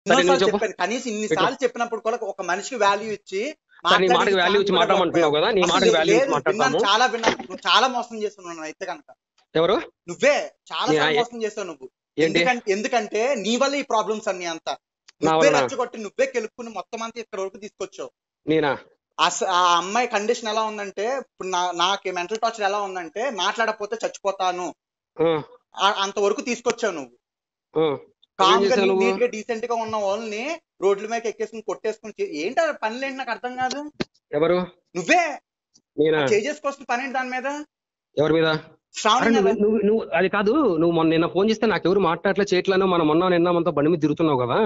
సరే నువ్వు ఎన్నోసార్లు చెప్పు చెప్పాను కనీసం ఇన్నిసార్లు చెప్పినప్పుడు కూడా ఒక మనిషికి వాల్యూ ఇచ్చి సరే నీ మాట్లాడి మాటకి వాల్యూ ఇచ్చి ఛాన్స్ కూడా మాట్లాడమంటున్నావు కదా నీ అసలు మాటకి వాల్యూ లేదు, ఇచ్చి విన్నాను మాట్లాడతాము చాలా విన్నాను నువ్వు చాలా మోసం చేస్తున్నావు అయితే కనుక ఎవరు నువ్వే చాలా నీ- సార్లు మోసం చేస్తావు నువ్వు ఏంటి ఎందుకంటే ఎందుకంటే నీ వల్ల ఈ ప్రాబ్లమ్స్ అన్ని అంతా నా నువ్వే వలన? రెచ్చగొట్టి నువ్వే కెలుక్కుని మొత్తం అంతా ఇక్కడ వరకు తీసుకొచ్చావు నేనా అస- ఆ అమ్మాయి కండిషన్ ఎలా ఉందంటే ఇప్పుడు నా నాకు మెంటల్ టార్చర్ ఎలా ఉందంటే మాట్లాడకపోతే చచ్చిపోతాను ఆ, ఆ- అంతవరకు తీసుకొచ్చావు నువ్వు ఆ. కామ్ గా చేసావు నువ్వు? నీట్ గా డీసెంట్ గా ఉన్న వాళ్ళని రోడ్ల మీద ఎక్కేసుకుని కొట్టేసుకుని చే- ఏంటి ఆ పనులు ఏంటి నాకు అర్థం కాదు ఎవరు నువ్వే నేనా చేసేసుకొస్తున్న పని ఏంటి దాని మీద ఎవరి మీద శ్రావణి అరే మీద నువ్వు నువ్వు నువ్వు అది కాదు నువ్వు మొన్న నిన్న ఫోన్ చేస్తే నాకు ఎవరు మాట్లాడలే చేయట్లేను మనం మొన్న నిన్న మనతో బండి మీద తిరుగుతున్నావు కదా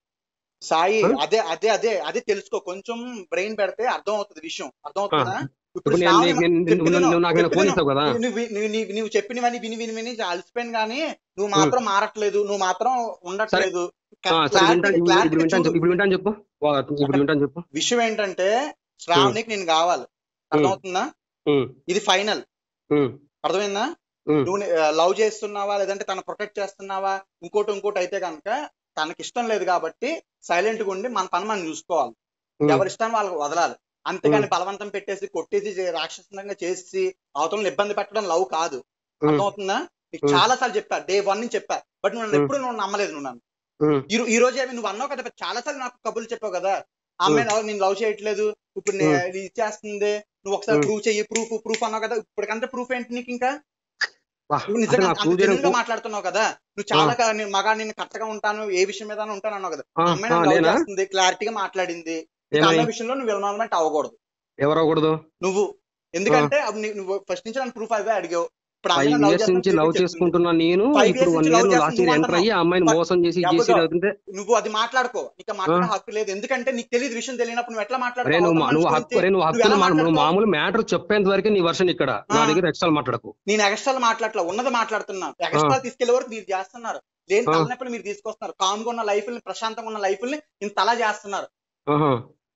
సాయి ఆ? అదే అదే అదే అదే తెలుసుకో కొంచెం బ్రెయిన్ పెడితే అర్థం అవుతుంది విషయం అర్థం అవుతుందా ఇప్పుడు ఇప్పుడు నేను- శ్రావణి నేను- నేను- చెప్పి నువ్వు- విను, నువ్వు నాకు నిన్న చెప్పి ఫోన్ విను. చేసావు కదా నువ్వు నువ్వు- నువ్వు- నువ్వు- నువ్వు చెప్పినవన్నీ విని విని విని అలసిపోయాను కానీ నువ్వు మాత్రం మారట్లేదు నువ్వు మాత్రం ఉండట్లేదు ఆ, సరే Clarity- వింటాను ఇప్పుడు clarity ఇప్పుడు వింటాను చూడు. చెప్పు ఇప్పుడు వింటాను చెప్పు వా, ఇప్పుడు వింటాను చెప్పు విషయం ఏంటంటే శ్రావణికి నేను కావాలి అర్థమవుతుందా ఉమ్, ఇది ఫైనల్ ఉమ్, అర్థమైందా ఉమ్, నువ్వు లవ్ చేస్తున్నావా లేదంటే తన ప్రొటెక్ట్ చేస్తున్నావా ఇంకోటి ఇంకోటి అయితే కనుక తనకి ఇష్టం లేదు కాబట్టి సైలెంట్ గా ఉండి మన పని మనం చూసుకోవాలి ఉమ్, ఎవరి ఇష్టాన్ని వాళ్ళకి వదలాలి అంతేగాని బలవంతం పెట్టేసి కొట్టేసి చే- రాక్షసంగా చేసి అవతలను ఇబ్బంది పెట్టడం లవ్ కాదు ఉమ్, అర్థమవుతుందా నీకు ఉమ్. చాలా సార్లు చెప్పా డే వన్ నుంచి చెప్పా బట్ నువ్వు నన్ను ఉమ్. ఎప్పుడు నువ్వు నమ్మలేదు నువ్వు నన్ను ఉమ్, ఈ రో- ఈ రోజు ఏమి నువ్వు అన్నావు కదా చాలా సార్లు నాకు కబుర్లు చెప్పావు కదా ఆ అమ్మాయి లవ్ నేను లవ్ చేయట్లేదు ఇప్పుడు నే- ఉమ్. ఇది ఇచ్చేస్తుంది నువ్వు ఒకసారి ఉమ్. ప్రూవ్ చెయ్యి ప్రూఫ్ ప్రూఫ్ అన్నావు కదా ఇప్పటికంటే ప్రూఫ్ ఏంటి నీకు ఇంకా వా, నువ్వు అసలు నిజంగా నాకు అంత prove చేయడం genuine గా మాట్లాడుతున్నావు కదా నువ్వు చాలా కా- నేను మగా నేను కరెక్ట్ గా ఉంటాను ఏ విషయం మీద ఉంటాను అన్నావు కదా ఆ, ఆ అమ్మాయి ఆ, నన్ను లవ్ నేనా చేస్తుంది క్లారిటీగా మాట్లాడింది ఇంకా ఏమని అన్న విషయంలో నువ్వు ఇన్వాల్వ్మెంట్ అవ్వకూడదు ఎవరవకూడదు నువ్వు ఎందుకంటే అప్పుడు నీ- నువ్వు ఫస్ట్ నుంచి నన్ను ప్రూఫ్ అవే అడిగావు ఇప్పుడు ఫైవ్ అమ్మాయి love ఇయర్స్ నుంచి చేస్తానని లవ్ చెప్పి చెప్తుంది. చేసుకుంటున్నా నేను Five ఇప్పుడు years వన్ నుంచి ఇయర్ love లాస్ట్ ఇయర్ చేస్తున్నావు ఎంటర్ అయ్యి ఆ అమ్మాయిని But మోసం చేసి ఎవరిదో? చేసి అవుతుంటే నువ్వు అది మాట్లాడుకో నీకు మాట్లాడే హక్కు లేదు ఎందుకంటే నీకు తెలియదు విషయం తెలియనప్పుడు నువ్వు ఎట్లా అరే మాట్లాడతావు నువ్వు అవతల మా- నువ్వు మనిషి హక్కు గురించి? అరే నువ్వు నువ్వు హక్కులు ఎలా మా- నువ్వు మాట్లాడతావు? మామూలు మ్యాటర్ చెప్పేంత వరకు నీ వర్షన్ ఇక్కడ నా ఆ. దగ్గర ఎక్స్ట్రా మాట్లాడకు నేను ఎక్స్ట్రా మాట్లాడట్లా ఉన్నది మాట్లాడుతున్నా ఎక్స్ట్రా తీసుకెళ్లే వరకు మీరు చేస్తున్నారు లేని ఆ. తలనొప్పులు మీరు తీసుకొస్తున్నారు కామ్గా ఉన్న లైఫ్ ని ప్రశాంతంగా ఉన్న లైఫ్ ని ఇంత తలా చేస్తున్నారు ఆహా.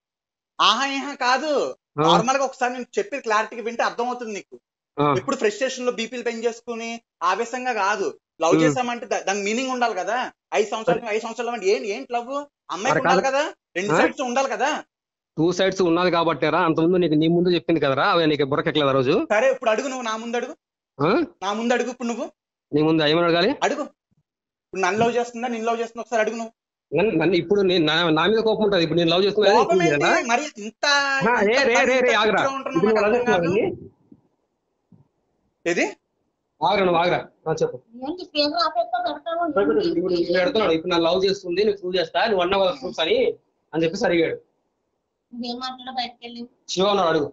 ఆహా ఏహా కాదు ఆ, నార్మల్ గా ఒకసారి నేను చెప్పి క్లారిటీగా వింటే అర్థం అవుతుంది నీకు ఆ, ఎప్పుడు ఫ్రస్ట్రేషన్ లో బీపీలు పెంచేసుకుని చేసుకుని ఆవేశంగా కాదు లవ్ ఉమ్. చేసామంటే దా- దానికి మీనింగ్ ఉండాలి కదా ఐదు సంవత్సరాలు ఐదు సంవత్సరాలు అంటే ఏంటి ఏంటి లవ్ అమ్మాయికి అరే ఉండాలి కాదు. కదా రెండు ఆ? సైడ్స్ ఉండాలి కదా టూ సైడ్స్ ఉన్నది కాబట్టారా అంత ముందు నీకు నీ ముందు చెప్పింది కదరా అవి నీకు బుర్రకెక్కలేదు ఆ రోజు సరే ఇప్పుడు అడుగు నువ్వు నా ముందు అడుగు ఆ? నా ముందు అడుగు ఇప్పుడు నువ్వు నీ ముందు ఏమని అడగాలి అడుగు ఇప్పుడు నన్ను లవ్ చేస్తుందా నేను లవ్ చేస్తున్నా ఒకసారి అడుగు నువ్వు నన్ను- నన్ను ఇప్పుడు నేను నా నా మీద కోపం ఉంటుంది ఇప్పుడు నేను లవ్ కోపం చేస్తున్నా ఏంటి మరి ఇంత ఆ, రే, ఇంత రే, రే, రే, ఇంత ఆగరా. పిచ్చిగా ఉంటున్నావు ఇప్పుడు నాకు నువ్వు అర్థం కాదు. అడుగుతున్నావు ఏది ఆగరా నువ్వు ఆగరా ఆ, చెప్పు ఏంటి ఫేస్ ఆపేస్తా పెడతావు ఇప్పుడు ఏంటి? ఇప్పుడు ఇప్పుడు పెడుతున్నాడు ఇప్పుడు నన్ను లవ్ చేస్తుంది నేను ప్రూవ్ చేస్తా నువ్వు అన్న ప్రూఫ్స్ అని అని చెప్పేసి అడిగాడు నువ్వేం మాట్లాడ బయటకు వెళ్ళి శివ అన్నాడు అడుగు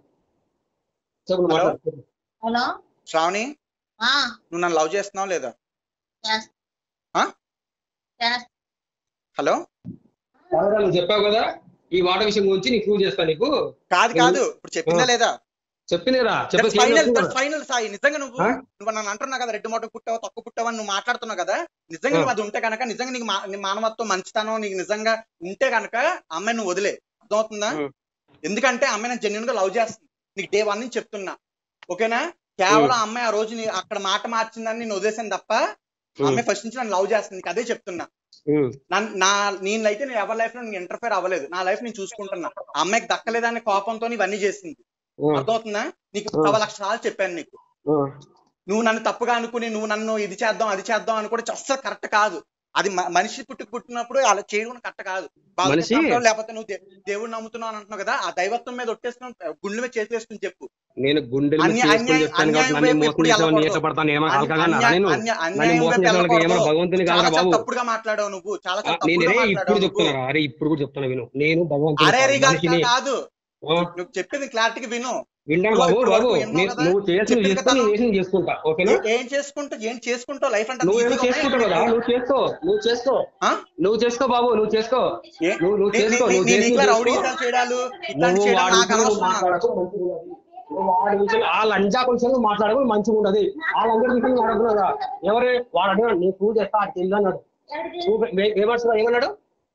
చెప్పు నువ్వు హలో? మాట్లాడు చెప్పు. హలో శ్రావణి ఆ నువ్వు నన్ను లవ్ చేస్తున్నావు లేదా చేస్తా ఆ? చేస్తా హలో ఆగరా, నువ్వు చెప్పావు కదా ఈ వాట విషయం గురించి నీకు ప్రూవ్ చేస్తా నీకు కాదు కాదు ఇప్పుడు చెప్పిందా లేదా చెప్పింది కదా దట్స్ ఫైనల్ చెప్పేసి దట్స్ ఫైనల్ సాయి నిజంగా నువ్వు ఆ? నువ్వు నన్ను అంటున్నావు కదా రెడ్డి మోట పుట్టావు తక్కువ పుట్టావు అని నువ్వు మాట్లాడుతున్నావు కదా నిజంగా ఆ. నువ్వు అది ఉంటే కనుక నిజంగా నీకు మా- నీ మానవత్వం మంచితనం నీకు నిజంగా ఉంటే కనుక అమ్మాయి నువ్వు వదిలే అర్థమవుతుందా ఉం. ఎందుకంటే అమ్మాయి నాకు జెన్యున్ గా లవ్ చేస్తుంది నీకు డే వన్ నుంచి చెప్తున్నా ఓకేనా కేవలం ఆ అమ్మాయి ఆ రోజు నీ అక్కడ మాట మార్చిందని నేను వదిలేసాను తప్ప ఆ అమ్మాయి ఫస్ట్ నుంచి నన్ను లవ్ చేస్తుంది నీకు అదే చెప్తున్నా నన్- నా నేనైతే నేను ఎవరి లైఫ్ లో నేను ఇంటర్ఫేర్ అవ్వలేదు నా లైఫ్ నేను చూసుకుంటున్నా ఆ అమ్మాయికి దక్కలేదనే కోపంతో ఇవన్నీ చేసింది అర్థమవుతుందా నీకు ఆ. సవా లక్ష సార్లు చెప్పాను నీకు నువ్వు నన్ను తప్పుగా అనుకుని నువ్వు నన్ను ఇది చేద్దాం అది చేద్దాం అని కూడా అస్సలు కరెక్ట్ కాదు అది మ- మనిషి పుట్టి పుట్టినప్పుడు అలా చేయడం కరెక్ట్ కాదు బాగా మనిషి- చేస్తున్నావు, లేకపోతే నువ్వు దే- దేవుడిని నమ్ముతున్నావు అని అంటున్నావు కదా ఆ దైవత్వం మీద ఒట్టేసుకుని గుండె మీద చేసేసుకుని చెప్పు నేను గుండెలు అన్య- చేసుకొని అన్యాయం- చెప్తాను కాబట్టి అన్యాయం నన్ను వైపు మోసం ఎప్పుడు చేసేవాడిని వెళ్ళకూడదు. ఇష్టపడతాను ఏమైనా అన్య- అలకగా అన్య- నేను అన్య- నన్ను అన్యాయం మోసం వైపు చేసే వాళ్ళకి ఏమైనా వెళ్ళకూడదు. భగవంతుని చాలా కాదురా చాలా బాబు తప్పుడుగా మాట్లాడావు నువ్వు చాలా ఆ, చాలా నేను తప్పుడుగా రే ఇప్పుడు మాట్లాడావు నువ్వు. చెప్తున్నా అరే ఇప్పుడు కూడా చెప్తున్నా విను నేను భగవంతుని అరే కాదు, రీ గారు మనిషిని కాదు ఆ, నువ్వు చెప్పింది క్లారిటీగా విను వింటాను నువ్వు బాబు ఇప్పుడు బాబు వరకు ఎన్నో నేను- కదా? నువ్వు చేసి చెప్పింది చేస్తే కదా? నేను చేసి చేసుకుంటా ఓకేనా ఏ- ఏం చేసుకుంటూ ఏం చేసుకుంటావు లైఫ్ అంటే అంత నువ్వేమో easy గా ఉందా చేసుకుంటావు కదా ఏంటి? నువ్వు చేసుకో నువ్వు చేసుకో ఆ? నువ్వు చేసుకో బాబు నువ్వు చేసుకో ఏ- నువ్వు నువ్వు నీ- చేసుకో నీ- నువ్వు నీ- చేసి నీకులా చేసుకో. రౌడీజాలు చేయడాలు ఇట్లాంటి నువ్వు చేయడం వాడి నాకు విషయంలో అనవసరం నాకు. మాట్లాడకు, మంచిగా ఉండదు. నువ్వు వాడి విషయంలో ఆ లంజా కొంచెం మాట్లాడకు మంచిగా ఉండదు వాళ్ళందరి విషయంలో అడుగుతున్నారా ఎవరే వాడు అడిగాడు నేను ప్రూవ్ చేస్తా అది తెలియదు అన్నాడు నువ్వు ఏ- ఏమడుస్తున్నావు ఏమన్నాడు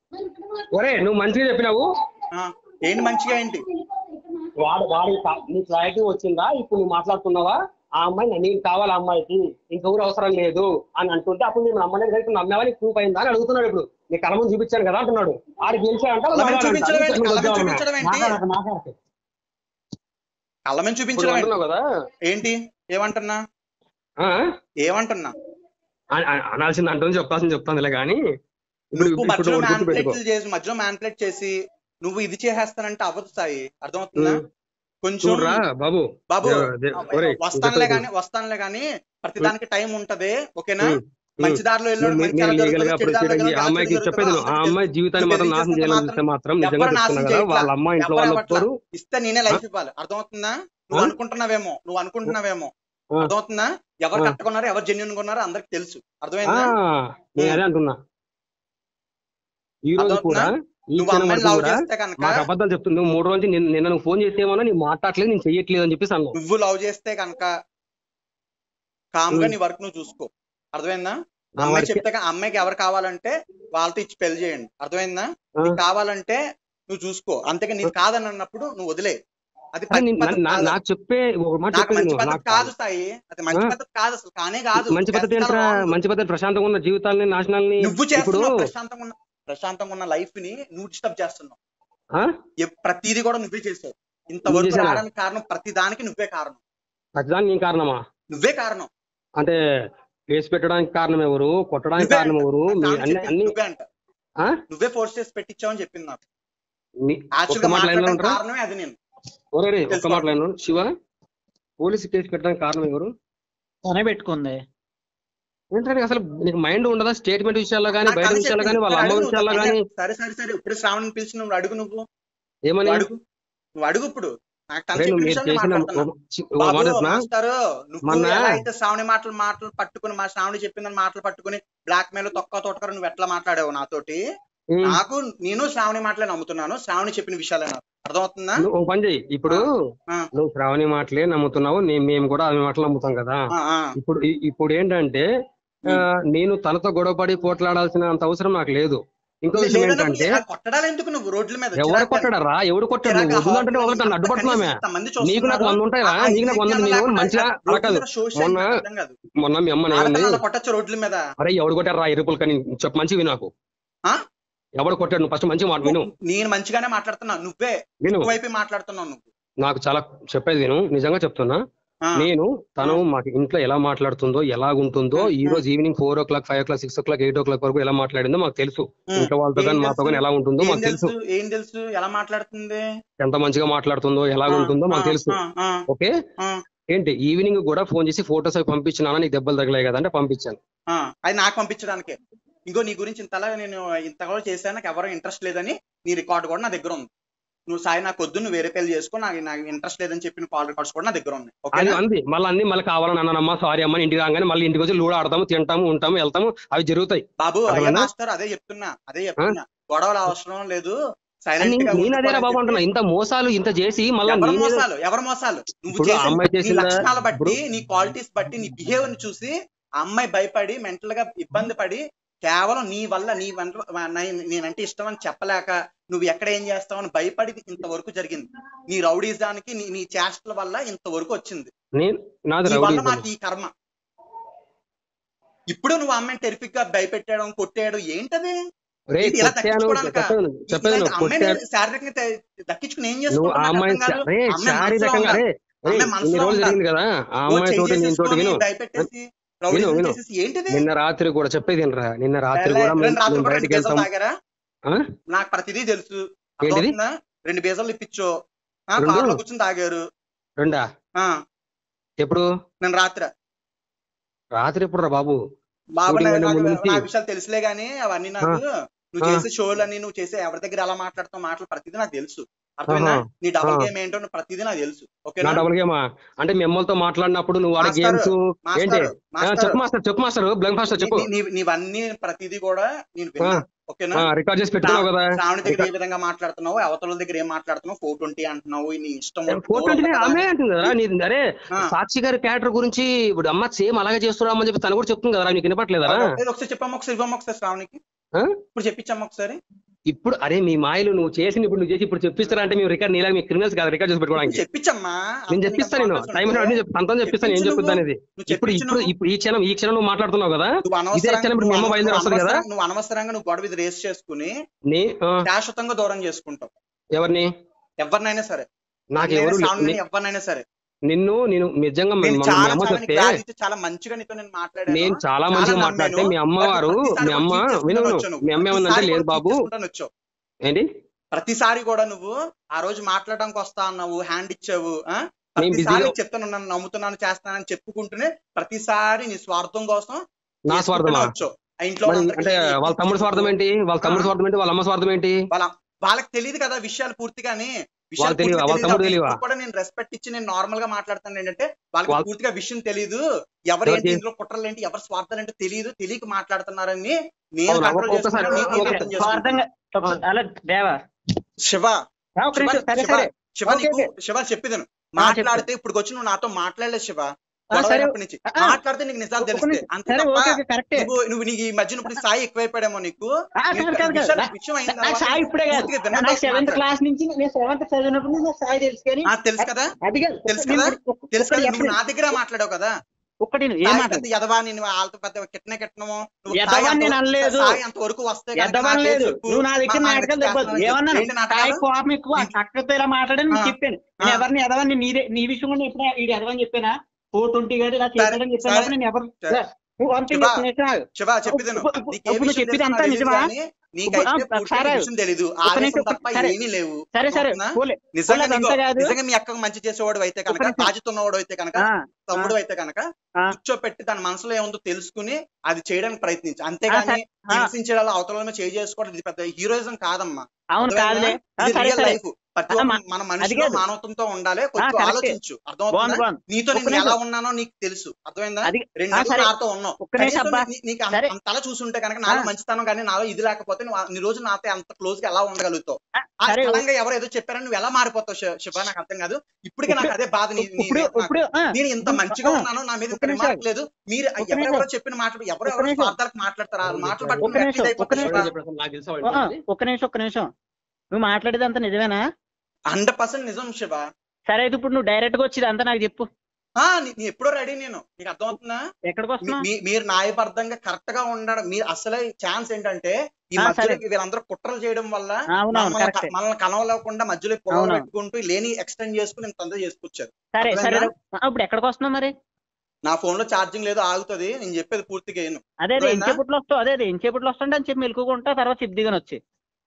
ఒరే నువ్వు మంచిగా చెప్పినావు ఆ, ఏంటి మంచిగా ఏంటి వాడు వాడి కా- నీ క్లారిటీ వచ్చిందా ఇప్పుడు నువ్వు మాట్లాడుతున్నావా ఆ అమ్మాయి నేను కావాలి ఆ అమ్మాయికి ఇంకెవరు అవసరం లేదు అని అంటుంటే అప్పుడు నేను నమ్మలేదు కదా ఇప్పుడు నమ్మేవాళ్ళని ప్రూఫ్ అయిందా అని అడుగుతున్నాడు ఇప్పుడు నీ కళ్ళ ముందు చూపించాను కదా అంటున్నాడు ఆడికి గెలిచాడంట కళ్ళ మీద చూపించడం ఏంటి? కళ్ళ మీద చూపించడం ఏంటి? మాట్లాడక మాట్లాడక కళ్ళ మీద ఇప్పుడు చూపించడం ఏంటి? అంటున్నావు కదా ఏంటి ఏమంటున్నా ఆ? ఏమంటున్నా అ- అ- అనాల్సింది అంటుంది చెప్పాల్సింది చెప్తానులే కానీ ఇప్పుడు నువ్వు ఇప్పుడు మధ్యలో ఒకటి గుర్తుపెట్టుకో మ్యాన్పులేట్ చేసి మధ్యలో మ్యాన్పులేట్ చేసి నువ్వు ఇది చేసేస్తానంటే అవ్వదు సాయి అర్థమవుతుందా ఉమ్. కొంచెం చూడరా బాబు బాబు దే- దే- ఒరేయ్, వస్తానులే చెప్పేది గానీ వస్తానులే గానీ ప్రతి దానికి టైం ఉంటది ఓకేనా ఉమ్, ఉమ్. మంచి దారిలో వెళ్ళాడు నేను- మంచి నేను దారిలో లీగల్ గా జరుగుతుందో, చెడు దారిలో ప్రొసీడ్ అయ్యి ఆ జరుగుతుందో, అమ్మాయికి జరుగుతుందో చెప్పేది నువ్వు. ఆ అందరికీ అమ్మాయి జీవితాన్ని నువ్వు మాత్రం నాశనం తెలియజేస్తే చేయాలని మాత్రం చూస్తే మాత్రం నిజంగా ఎవరు నాశనం చెప్తున్నా కదా చేయట్లా. వాళ్ళ అమ్మ ఇంట్లో ఎవరు వాళ్ళు అవ్వట్లా. ఒప్పుకోరు ఇస్తే నేనే లైఫ్ ఇవ్వాలి అర్థమవుతుందా నువ్వు ఆ? అనుకుంటున్నావేమో నువ్వు అనుకుంటున్నావేమో ఆ. అర్థమవుతుందా ఎవరు ఆ. కట్టుకున్నారో ఎవరు జెన్యున్ కొన్నారో అందరికి తెలుసు ఆ, అర్థమైందా నేను అదే అంటున్నా ఈ రోజు అర్థమవుతుందా? కూడా ఈ నువ్వు క్షణం అమ్మాయిని వరకు లవ్ కూడా చేస్తే కనుక మాకు అబద్ధాలు చెప్తుంది నువ్వు మూడు రోజులు నిన్న నిన్న నువ్వు ఫోన్ చేసేమన్నా నేను మాట్లాడలేదు నేను చెయ్యట్లేదు అని చెప్పేసి అన్నావు నువ్వు లవ్ చేస్తే కనుక కామ్ గా ఉమ్. నీ వర్క్ నువ్వు చూసుకో అర్థమైందా నా అమ్మాయి వరకే. చెప్తే కా- అమ్మాయికి ఎవరు కావాలంటే వాళ్ళతో ఇచ్చి పెళ్లి చేయండి అర్థమైందా ఆ. నీకు కావాలంటే నువ్వు చూసుకో అంతేగా నీకు కాదని అన్నప్పుడు నువ్వు వదిలే అది అరే మంచి నేను- పద్ధతి నా- కాదు. నాకు చెప్పే ఒక మాట నాకు చెప్పేది మంచి నువ్వు. పద్ధతి నాకు కాదు సాయి అది మంచి ఆ? పద్ధతి కాదు అసలు కానే కాదు మంచి పద్ధతి చేస్తే ఏంట్రా చాలా wrong. మంచి పద్ధతి ప్రశాంతంగా ఉన్న జీవితాలని నాశనాలని నువ్వు ఇప్పుడు చేస్తున్నావు ప్రశాంతంగా ఉన్న ప్రశాంతంగా ఉన్న లైఫ్ ని నువ్వు డిస్టర్బ్ చేస్తున్నావు ఆ? ఎప్- ప్రతిదీ కూడా నువ్వే చేసావు ఇంతవరకు చేశానా? రావడానికి కారణం ప్రతి దానికి నువ్వే కారణం ప్రతిదానికి నేను కారణమా నువ్వే కారణం అంటే కేసు పెట్టడానికి కారణం ఎవరు కొట్టడానికి నువ్వే కారణం అంట. ఎవరు మీ నాకు అన్ని చెప్పింది అన్ని నువ్వే అంట ఆ? నువ్వే ఫోర్స్ చేసి పెట్టించావని చెప్పింది నాకు నీ- యాక్చువల్ ఒక్క గా మాట లైన్లో మాట్లాడడానికి ఉంటారా కారణమే అది నేను ఒరే ఒక్క తెలుసుకో. మాట లైన్లో ఉండు. శివ పోలీసు కేసు పెట్టడానికి కారణం ఎవరు తనే పెట్టుకుంది ఏంటంటే అసలు నీకు మైండ్ ఉండదా స్టేట్మెంట్ విషయాల్లో కానీ నాకు బయట అదే విషయాల్లో కానీ చెప్పింది. వాళ్ళ అమ్మ అడుగు నువ్వు విషయాల్లో తప్పకుండా. కానీ సరే సరే సరే ఇప్పుడు శ్రావణ్ పిలిచి నువ్వు అడుగు నువ్వు ఏమని నువ్వు అడుగు నువ్వు అడుగు ఇప్పుడు నాకు తను అరే నువ్వు చెప్పిన మీరు విషయాలు చేసిన మాట్లాడుతున్నా ఒక- చి- ఒక బాబు మాట చెప్పనా? మాస్టారు నువ్వు మొన్న- ఎలా అయితే శ్రావణి మాటలు మాటలు పట్టుకుని మా శ్రావణి చెప్పిందని మాటలు పట్టుకుని బ్లాక్ మెయిల్ తొక్క తోటకర నువ్వు ఎట్లా మాట్లాడావు నాతోటి ఉమ్. నాకు నేను శ్రావణి మాటలే నమ్ముతున్నాను శ్రావణి చెప్పిన విషయాలే నాకు అర్థమవుతుందా నువ్వు ఒక పని చెయ్యి ఇప్పుడు ఆ. నువ్వు శ్రావణి మాటలే నమ్ముతున్నావు నే- మేము కూడా అవి మాటలు నమ్ముతాం కదా ఆ, ఆ. ఇప్పుడు ఇ- ఇప్పుడు ఏంటంటే ఆ, నేను తనతో గొడవపడి పోట్లాడాల్సిన అంత అవసరం నాకు లేదు ఇంకో విషయం లేదన్నప్పుడు ఏంటంటే ఆ కొట్టడాలు ఎందుకు నువ్వు రోడ్ల మీద ఎవరు చిరాకు కొట్టాడరా ఎవడు కొట్టాడు చిరాకు నువ్వు వద్దు అంటే హాస్పిటల్ ఒకటి నన్ను అడ్డుపడుతున్నామే కనీసం ఇంతమంది నీకు నాకు చూస్తున్నారు. వంద ఉంటాయిరా ఆ నీకు నాకు వంద ఇంజక్షన్ నేను లేకుండా మంచిగా రోడ్ల అలా కాదు మీద social మొన్న నాకు అర్థం కాదు. మొన్న మీ అమ్మని ఏమంది ఆడపిల్లలు కొట్టొచ్చు రోడ్ల మీద అరే ఎవడు కొట్టారు రా ఎరుపులు కానీ చెప్పు మంచిగా విను నాకు ఆ? ఎవడు కొట్టాడు నువ్వు ఫస్ట్ మంచిగా మాట విను నేను మంచిగానే మాట్లాడుతున్నా నువ్వే విను వైపు మాట్లాడుతున్నావు నువ్వు నాకు చాలా చెప్పేది విను నిజంగా చెప్తున్నా ఆ, నేను తను మాకు ఇంట్లో ఎలా మాట్లాడుతుందో ఎలా ఉంటుందో ఈ రోజు evening four o'clock five o'clock six o'clock eight o'clock వరకు ఎలా మాట్లాడిందో మాకు తెలుసు ఉమ్. ఇంట్లో వాళ్ళతో ఏం కానీ మాతో తెలుసు? కానీ ఎలా ఉంటుందో ఏం మాకు తెలుసు తెలుసు ఏం తెలుసు ఎలా మాట్లాడుతుంది ఎంత మంచిగా మాట్లాడుతుందో ఎలా ఆ, ఉంటుందో మాకు ఆ, తెలుసు ఆ, ఆ, ఓకే ఆ, ఏంటి ఈవినింగ్ కూడా ఫోన్ చేసి ఫోటోస్ అవి పంపించినానా నీకు దెబ్బలు తగిలాయి కదా అంటే పంపించాను ఆ. అది నాకు పంపించడానికే ఇంకో నీ గురించి ఇంతలా నేను ఇంత కూడా చేశాను నాకు ఎవరో ఇంట్రెస్ట్ లేదని నీ రికార్డు కూడా నా దగ్గర ఉంది నువ్వు సాయి నాకు వద్దు నువ్వు వేరే పెళ్లి చేసుకో నాకు నాకు ఇంట్రెస్ట్ లేదని చెప్పిన కాల్ రికార్డ్స్ కూడా నా దగ్గర ఉన్నాయి అది ఓకేనా అంది మళ్ళీ అన్ని మళ్ళీ కావాలని అన్నానమ్మా సారీ అమ్మా ఇంటికి రాగానే మళ్ళీ ఇంటికి వచ్చి లూడో ఆడతాము తింటాము ఉంటాము వెళ్తాము అవి జరుగుతాయి బాబు అయ్యా అర్థమైందా? మాస్టర్ అదే చెప్తున్నా అదే చెప్తున్నా గొడవలు అవసరం లేదు సైలెంట్ అని గా నేను అదేరా ఉండిపోవాలని బాబు అంటున్నా చెప్పి- ఇంత మోసాలు ఇంత చేసి మళ్ళీ ఎవరు నేనే మోసాలు ఎవరు మోసాలు నువ్వు ఇప్పుడు ఆ చేసే అమ్మాయి నీ చేసిందా లక్షణాలు బట్టి ఇప్పుడు నీ క్వాలిటీస్ బట్టి నీ బిహేవియర్ ని చూసి ఆ అమ్మాయి భయపడి మెంటల్ గా ఇబ్బంది పడి కేవలం నీ వల్ల నీ వెంట నే- నేనంటే ఇష్టం అని చెప్పలేక నువ్వు ఎక్కడ ఏం చేస్తావు అని భయపడి ఇంతవరకు జరిగింది నీ రౌడీజానికి నీ నీ చేష్టల వల్ల ఇంతవరకు వచ్చింది నేను నాది నీ వల్ల రౌడీ మాకు ఈ కర్మ ఇప్పుడు నువ్వు అమ్మాయిని టెరిఫిక్ గా భయపెట్టడం కొట్టేయడం ఏంటది రే ఇది ఇలా కొట్టాను దక్కించుకోవడానికా? చెప్పేది చెప్పేది ఇలాంటి నువ్వు అమ్మాయిని కొట్టాడు శారీరకంగా తే- దక్కించుకుని ఏం నువ్వు చేసుకుంటావు ఆ నాకు అమ్మాయి అర్థం కాదు. రే అమ్మాయి మనసులో శారీరకంగా ఉండాలి. రే రే అమ్మాయి ఇన్ని మనసులో రోజులు ఉండాలి. జరిగింది కదా ఆ ఓ అమ్మాయి తోటి నేను తోటి చేసుకొని విను భయపెట్టేసి విను, రౌడీజం విను. చేసేసి ఏంటిది నిన్న రాత్రి కూడా చెప్పేది వినరా నిన్న రాత్రి ఎలా- కూడా మేము రెండు రాత్రులు మేము కూడా రెండు బయటికి బీజాలు వెళ్తాం తాగారా ఆ? నాకు ప్రతిదీ తెలుసు ఏంటిది? అర్థమవుతుందా రెండు బీజాలు ఇప్పించో ఆ రెండు? కార్లో కూర్చొని తాగారు రెండా ఆ ఎప్పుడు నేను రాత్రి రాత్రి ఎప్పుడు రా బాబు బాబు Shooting నాకు అయిన ముందు నాకు- నుంచి? నా విషయాలు తెలుసులే గానీ అవన్నీ నాకు నువ్వు ఆ. చేసే షోలు అన్ని నువ్వు చేసే ఎవరి దగ్గర ఎలా మాట్లాడుతావు మాటలు ప్రతిదీ నాకు తెలుసు అర్థమైనా ఆహా. నీ డబుల్ ఆ. గేమ్ ఏంటో ప్రతిదీ నాకు తెలుసు నా ఓకేనా డబుల్ గేమా అంటే మిమ్మల్తో మాట్లాడినప్పుడు నువ్వు ఆడే మాస్టారు, గేమ్స్ ఏంటి మాస్టర్ ఆ, మాస్టర్ చెప్పు మాస్టర్ చెప్పు మాస్టర్ బ్లంక్ మాస్టర్ చెప్పు నీ- నీ- నీవన్నీ ప్రతిదీ కూడా నేను విన్నా ఓకేనా రికార్డ్ చేసి పెట్టుకున్నావు కదా శ్రావణి దగ్గర ఏ విధంగా మాట్లాడుతున్నావు అవతల దగ్గర ఏం మాట్లాడుతున్నావు ఫోర్ ట్వంటీ అంటున్నావు నీ ఇష్టం ఫోటో అంటే ఆమె అంటుంది కదా నీ అరే ఆ. సాక్షి గారి క్యారెక్టర్ గురించి ఇప్పుడు అమ్మ సేమ్ అలాగే చేస్తున్నామని చెప్పి తను కూడా చెప్తుంది కదా నీకు వినపట్లేదా ఏదో ఒకసారి చెప్పమ్మా ఒకసారి ఇవ్వమ్మా ఒకసారి శ్రావణికి ఆ? ఇప్పుడు చెప్పించమ్మా ఒకసారి ఇప్పుడు అరే మీ మాయలు నువ్వు చేసి ఇప్పుడు నువ్వు చేసి ఇప్పుడు చెప్పిస్తారా అంటే మేము రికార్డ్ నీలా మీ క్రిమినల్స్ కాదు రికార్డ్ చేసి పెట్టుకోవడానికి చెప్పించమ్మా నేను చెప్పిస్తాను నేను టైం అన్ని అంతా చెప్పిస్తాను ఏం చెప్పింది అనేది నువ్వు ఇప్పుడు చెప్పించు ఇప్పుడు నువ్వు. ఇప్పుడు ఈ క్షణం ఈ క్షణం నువ్వు మాట్లాడుతున్నావు కదా నువ్వు ఇదే అనవసరంగా క్షణం ఇప్పుడు మీ అమ్మ నువ్వు బయలుదేరి వస్తుంది కదా అనవసరంగా- నువ్వు అనవసరంగా నువ్వు గొడవ ఇది రేస్ చేసుకుని నీ ఆ, శాశ్వతంగా దూరం చేసుకుంటావు ఎవరిని ఎవరినైనా సరే నాకు నేనే ఎవరు శ్రావణిని ని- ఎవరినైనా సరే నిన్ను నేను నిజంగా మీ నేను మీ చాలా అమ్మ చాలా చెప్తే నీకు value ఇచ్చి చాలా మంచిగా నీతో నేను మాట్లాడాను నేను చాలా చాలా మంచిగా నమ్మాను. మాట్లాడితే మీ అమ్మవారు ప్రతిసారి మీ అమ్మ వచ్చి తీసుకుంటాను విను విను. వచ్చావు. మీ అమ్మ ఏమన్నంటే ప్రతిసారి లేదు కూడా బాబు తీసుకుంటాను వచ్చావు. ఏంటి ప్రతిసారి కూడా నువ్వు ఆ రోజు మాట్లాడడానికి వస్తా అన్నావు హ్యాండ్ ఇచ్చావు ఆ? నేను ప్రతిసారి బిజీగా చెప్తాను నన్ను నమ్ముతున్నాను చేస్తానని చెప్పుకుంటూనే ప్రతిసారి నీ స్వార్థం కోసం నా చేసుకుంటూనే స్వార్థమా వచ్చావు ఆ ఇంట్లో మరి వాళ్ళందరికీ అంటే తెలియదు. వాళ్ళ తమ్ముడు స్వార్థం ఏంటి వాళ్ళ తమ్ముడు ఆ. స్వార్థం ఏంటి వాళ్ళ అమ్మ స్వార్థం ఏంటి వాళ్ళ వాళ్ళకి తెలియదు కదా విషయాలు పూర్తిగాని విషయాలు వాళ్ళకి తెలియదా? పూర్తిగా వాళ్ళ తమ్ముడు తెలీదు. తెలియవా? ఇప్పుడు కూడా నేను రెస్పెక్ట్ ఇచ్చి నేను నార్మల్ గా మాట్లాడతాను ఏంటంటే వాళ్ళకి వాళ్ళ- పూర్తిగా విషయం తెలియదు ఎవరు ఏంటి ఎవరికి? ఇందులో కుట్రలు ఏంటి ఎవరు స్వార్థాలు ఏంటో తెలియదు తెలియక మాట్లాడుతున్నారని నేను అవునా? కంట్రోల్ ఒక్కసారి- చేసుకుంటాను, నేను ఓకే. అర్థం చేసుకుంటాను. స్వార్థంగా అలా దేవా శివ ఆ, ఒక నిమిషం సరే శివ, సరే శివ ఓకే, నీకు ఓకే. శివ చెప్పేదాను చెప్పు. మాట్లాడితే ఇప్పుడు వచ్చి నువ్వు నాతో మాట్లాడలేదు శివ ఆ, గొడవ సరే అయినప్పటి నుంచి ఆ, ఆ. మాట్లాడితే నీకు నిజాలు ఒక తెలిస్తే నిమిషం. అంతే సరే తప్ప ఓకే ఓకే, కరెక్టే నువ్వు నువ్వు నీకు ఈ మధ్యన ఇప్పుడు స్థాయి ఎక్కువైపోయాడేమో నీకు ఆ, కాదు, నీకు కాదు, కాదు. విషయం- నా- విషయం అయిన నాకు తర్వాత సాయి ఇప్పుడే కాదు పూర్తిగా నా వినడం సెవెంత్ మాట్లాడు. క్లాస్ నుంచి నేను సెవెంత్ చదివినప్పుడు నుంచి నాకు సాయి తెలుసు కానీ ఆ, తెలుసు కదా అది కాదు తెలుసు నేను కదా? ఒక్క- తెలుసు కదా ఒక్కటి నువ్వు నా చెప్పండి. దగ్గర మాట్లాడావు కదా ఒక్కటి నువ్వు ఏం స్థాయి మాట్లాడు పెద్ద ఎదవా నేను వాళ్ళతో పెద్ద కిట్టనే కిట్టనము నువ్వు ఎదవా స్థాయి నేను అంత- అనలేదు. స్థాయి అంత వరకు వస్తే కనుక ఎద్దవని నాకేం లేదు చెప్పు. నువ్వు నా దగ్గర మా- మా నాటకాలు దగ్గర చెప్పొద్దు చేస్తున్నావు ఏమన్నాను ఏంటి సాయి నాటకాలు? కోపం ఎక్కువ అక్కతో ఇలా మాట్లాడని ఆ. చెప్పాను నేను ఆ. ఎవరిని ఎదవని నీ నీ విషయం కూడా ఎప్పుడు ఈ ఎదవని చెప్పానా ఫోర్ ట్వంటీ గారు ఇలా చేశాడని చెప్పాను సరే. నేను ఎవరు సరే. నువ్వు వన్ థింగ్ శివ, చెప్తున్నా శివ చెప్పేదాను ఇప్పుడు- ఇప్పుడు- నీకు ఏ ఇప్పుడు విషయం చెప్పేది తెలుసో అంతా నాకు తెలీదు నిజమా? కానీ నీకైతే ఇప్పుడు- ఆ, పూర్తిగా సరే. విషయం తెలీదు ఒక ఆవేశం నిమిషం, తప్ప సరే. ఏమీ లేవు సరే సరే అవునా? పోలే నిజంగా పోలే, నీకు అదంతా కాదు. నిజంగా మీ అక్కకు మంచి చేసేవాడు అయితే కనుక నిమిషం. బాధ్యత ఉన్నవాడు అయితే కనుక ఆ, తమ్ముడు అయితే కనుక ఆ. కూర్చోపెట్టి తన మనసులో ఏముందో తెలుసుకుని అది చేయడానికి ప్రయత్నించు అంతేగాని సరే. ఆ. హింసించడాలు అవతల మీద చేయి చేసుకోవడం ఇది పెద్ద హీరోయిజం కాదమ్మా అవును అర్థమైందా? కాదులే ఆ, ఇది సరే రియల్ సరే లైఫ్ ప్రతి ఆ, ఒక్క మా- మన అది మనిషిలో కాదు. మానవత్వంతో ఉండాలి కొంచెం కరెక్టే. ఆలోచించు బాగుంది అర్థమవుతుందా బాగుంది నీతో ఒక్క నేను ఎలా నిమిషం. ఉన్నానో నీకు తెలుసు అర్థమైందా అది రెండు ఆ, నెలలు సరే. నాతో ఉన్నావు ఒక్క నిమిషం కనీసం అబ్బా. నీ- నీకు అంత- సరే. అంతలా చూసుంటే కనుక నాలో ఆ. మంచితనం కానీ నాలో ఇది లేకపోతే నువ్వు ఆ- నీ రోజు నాతో అంత క్లోజ్ గా ఎలా ఉండగలుగుతావు ఆ, ఆ సరే సడన్ గా ఎవరు ఏదో చెప్పారని నువ్వు ఎలా మారిపోతావు శి- శివ నాకు అర్థం కాదు ఇప్పటికే నాకు అదే బాధ నీ- నీ ఇప్పుడు మీద నాకు. ఇప్పుడు ఆ, నేను ఇంత మంచిగా ఆ, ఉన్నాను నా మీద ఒక్క ఇంత నిమిషం. రిమార్క్ లేదు మీరు ఒక్క ఎవరెవరో నిమిషం. చెప్పిన మాటలు ఒక్క ఎవరెవరో నిమిషం. స్వార్థాలకు మాట్లాడతారు ఆ మాటలు ఒక్క పట్టుకుని నిమిషం, గట్టిగా ఒక్క అయిపోతావు నిమిషం. శివ. నాకు తెలుసా ఆ, వాడి గురించి? ఒక్క నిమిషం ఒక్క నిమిషం నువ్వు మాట్లాడేది అంతా నిజమేనా హండ్రెడ్ పర్సెంట్ నిజం శివ సరే అయితే ఇప్పుడు నువ్వు డైరెక్ట్ గా వచ్చి అంతా నాకు చెప్పు ఆ, నీ- నీ ఎప్పుడో రెడీ నేను నీకు అర్థమవుతుందా ఎక్కడికి మీ- వస్తున్నావు మీ- మీరు న్యాయబద్ధంగా కరెక్ట్ గా ఉండడం మీరు అసలే ఛాన్స్ ఏంటంటే ఈ ఆ, మధ్యలో సరే. వీళ్ళందరూ కుట్రలు చేయడం వల్ల అవునవును మనల్ని కరెక్టే మనల్ని కనవలేకుండా మధ్యలో పొలం అవును. పెట్టుకుంటూ లేని ఎక్స్టెండ్ చేసుకుని ఇంత అంతా చేసుకొచ్చారు సరే సరే అర్థమైందా? ఆ, ఇప్పుడు ఎక్కడికి వస్తున్నావు మరి నా ఫోన్ లో ఛార్జింగ్ లేదు ఆగుతుంది నేను చెప్పేది పూర్తిగా ఏను అదే అదే అర్థమైందా? ఎంచేపట్లో వస్తావు అదే అదే ఎంచేపట్లో వస్తుంటే అని చెప్పి మెలుకుంటా తర్వాత చెప్పి దిగని వచ్చి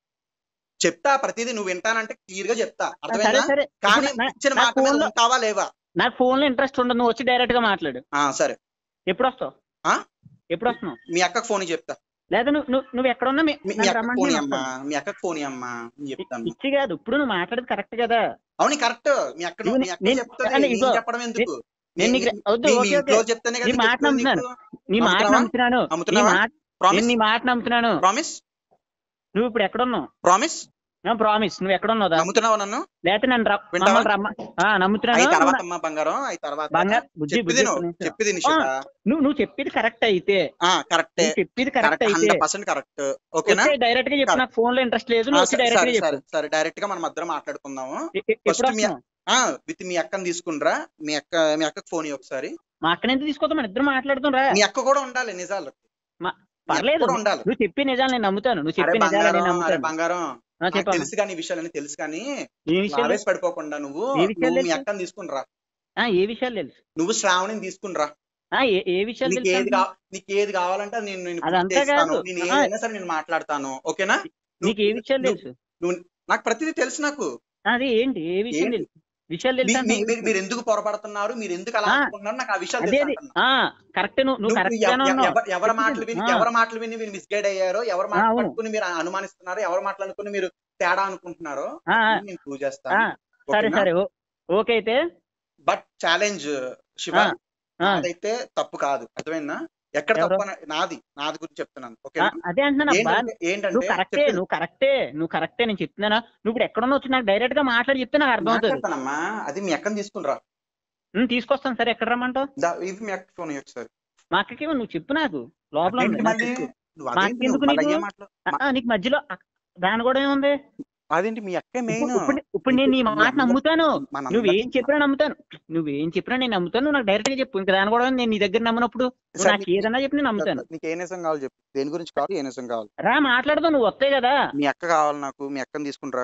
చెప్తా ప్రతిదీ నువ్వు వింటానంటే క్లియర్ గా చెప్తా ఆ, సరే అర్థమైందా సరే కానీ ఇప్పుడు నా- ఇచ్చిన నా మాట మీద phone లో- ఉంటావా లేవా నాకు ఫోన్ లో ఇంట్రెస్ట్ ఉండదు నువ్వు వచ్చి డైరెక్ట్ గా మాట్లాడు ఆ సరే ఎప్పుడు వస్తావు ఆ? ఎప్పుడు వస్తున్నావు మీ అక్కకు ఫోన్ చెప్తా లేదా నువ్వు నువ్వు నువ్వు ఎక్కడ ఉన్నా మీ- మీ మీ నన్ను అక్కకు రమ్మంటే ఫోన్ నేను అమ్మా వస్తాను. మీ అక్కకు ఫోన్ అమ్మా నేను చెప్తాను ఇచ్చి కాదు ఇప్పుడు నువ్వు మాట్లాడేది కరెక్ట్ కదా అవును కరెక్ట్ మీ అక్క ఇదిగో మీ అక్క నేను- చెప్తుంది అంటే నేను ఇదిగో, చెప్పడం ఎందుకు నేను మీ- నీకు వద్దు మీ- మీ ఓకే ఓకే ఇంట్లో చెప్తేనే కదా నీ నీకు మాట చెప్తుంది నమ్ముతున్నాను. నీకు. నీ మాట నమ్ముతున్నావా? నమ్ముతున్నాను నీ నమ్ముతున్నావా మాట నేను ప్రామిస్ నీ మాట నమ్ముతున్నాను ప్రామిస్ నువ్వు ఇప్పుడు ఎక్కడ ఉన్నావు ప్రామిస్ ప్రామిస్ నువ్వు ఎక్కడ ఉన్నావు దా? నమ్ముతున్నావా నన్ను లేకపోతే నన్ను ర- వింటావా? మమ్మల్ని రమ్మ ఆ, నమ్ముతున్నాను అయి తర్వాత అమ్మా బంగారం అయి తర్వాత బంగారు బుజ్జి చెప్పిది బుజ్జి నువ్వు ఒక్క నిమిషం. చెప్పిది నిషిత నువ్వు నువ్వు చెప్పేది కరెక్ట్ అయితే ఆ కరెక్టే నువ్వు చెప్పేది కరెక్ట్ కరెక్ట్ అయితే హండ్రెడ్ పర్సెంట్ కరెక్ట్ ఓకేనా డైరెక్ట్ గా చెప్పు Correct. నాకు ఫోన్ లో ఇంట్రెస్ట్ లేదు ఆ, నువ్వు వచ్చి సరే డైరెక్ట్ గా సరే చెప్పు సరే సరే డైరెక్ట్ గా మనం మద్దరం మాట్లాడుకుందాము ఎ- ఎ- ఎప్పుడు First మీ- వస్తున్నావు ఆ విత్ మీ అక్కని తీసుకుండ్రా మీ అక్క మీ అక్కకి ఫోన్ ఇవ్వు ఒకసారి మా అక్కని ఎంత తీసుకోతాం మన ఇద్దరు మాట్లాడుతాం రా మీ అక్క కూడా ఉండాలి నిజాలు మా- మీ అక్క పర్లేదు కూడా ఉండాలి నువ్వు చెప్పే నిజాలు నేను నమ్ముతాను నువ్వు అరే చెప్పే నిజాలు నేను బంగారం అరే నమ్ముతాను బంగారం ఆ, నాకు చెప్పమ్మా తెలుసు కానీ ఈ విషయాలన్నీ తెలుసు కానీ ఏ విషయాలు ఆవేశ పడిపోకుండా నువ్వు ఏ విషయాలు నువ్వు మీ తెలుసు? అక్కని తీసుకునిరా ఆ, ఏ విషయాలు తెలుసు నువ్వు శ్రావణిని తీసుకునిరా ఆ, ఏ ఏ విషయాలు నీకు తెలుసు ఏది అంటున్నా? కా నీకు ఏది కావాలంటే అది నేను నేను అదంతా పూర్తి చేస్తాను కాదు. నేను ఆ. ఏదైనా సరే నేను మాట్లాడతాను ఓకేనా నీకు ఏ విషయాలు నువ్వు- తెలుసు నువ్వు నాకు ప్రతిదీ తెలుసు నాకు అది ఏంటి ఏ విషయం ఏంటి? తెలుసు విషయాలు మీ- తెలుసు మీ- అంటున్నా. మీరు మీరు ఎందుకు పొరపడుతున్నారు మీరు ఎందుకు అలా ఆ. అనుకుంటున్నారు నాకు ఆ విషయాలు అదే తెలుసు అది అంటున్నా. ఆ కరెక్ట్ నువ్వు నువ్వు నువ్వు కరెక్ట్ ఎవ- గానే ఎవ- ఉన్నావు ఎవరి- ఎవరి మాటలు విని ఆ. ఎవరి మాటలు విని మీరు మిస్గైడ్ అయ్యారో ఎవరి ఆ, మాటలు అవును. పట్టుకుని మీరు అనుమానిస్తున్నారో ఎవరి మాటలు అనుకుని మీరు తేడా అనుకుంటున్నారో ఆ, ఆ, నేను ప్రూవ్ ఆ, చేస్తాను సరే సరే ఓ- ఓకే అయితే బట్ ఛాలెంజ్ శివ ఆ, ఆ, అదైతే తప్పు కాదు అర్థమైందా ఎక్కడ ఎవరు? తప్పు అని- నాది నాది గురించి చెప్తున్నాను ఆ, ఓకేనా అదే అంటున్నాను అబ్బా ఏంటంటే ఏంటంటే నువ్వు కరెక్టే చెప్పేది. నువ్వు కరెక్టే నువ్వు కరెక్టే నేను చెప్తున్నానా నువ్వు ఇప్పుడు ఎక్కడ వచ్చి నాకు డైరెక్ట్ గా మాట్లాడి చెప్తే నాకు అర్థం అవుతుంది మాట్లాడతానమ్మా అది మీ అక్కని తీసుకునిరా ఉమ్, తీసుకొస్తాను సరే ఎక్కడ రమ్మంటావు దా- ఇది మీ అక్క ఫోన్ ఒకసారి మా అక్కకి నువ్వు చెప్పు నాకు లోపల ఉంది అదేంటి నాకు మళ్ళీ చెప్పు. నువ్వు మాకు అదేంటి ఎందుకు నువ్వు మళ్ళీ నీకు? ఏ మాటలు ఆ, ఆ, నీకు మధ్యలో అక్- దాని కూడా ఏముంది అదేంటి మీ అక్క మెయిన్ ఇప్పుడు ఇప్పుడు- ఇప్పుడు నేను నీ మాట నమ్ముతాను మన నువ్వేం చెప్పినా నమ్ముతాను నువ్వేం చెప్పినా నేను నమ్ముతాను నువ్వు నాకు డైరెక్ట్ గా చెప్పు ఇంకా దాని కూడా నేను నీ దగ్గర నమ్మనప్పుడు నువ్వు సరే, నాకు ఏదన్నా చెప్పి నేను నమ్ముతాను నీకు ఏ నిజం కావాలి చెప్పు దేని గురించి కావాలి ఏ నిజం కావాలి రా మాట్లాడదాం నువ్వు వస్తాయి కదా మీ అక్క కావాలి నాకు మీ అక్కని తీసుకుంటారా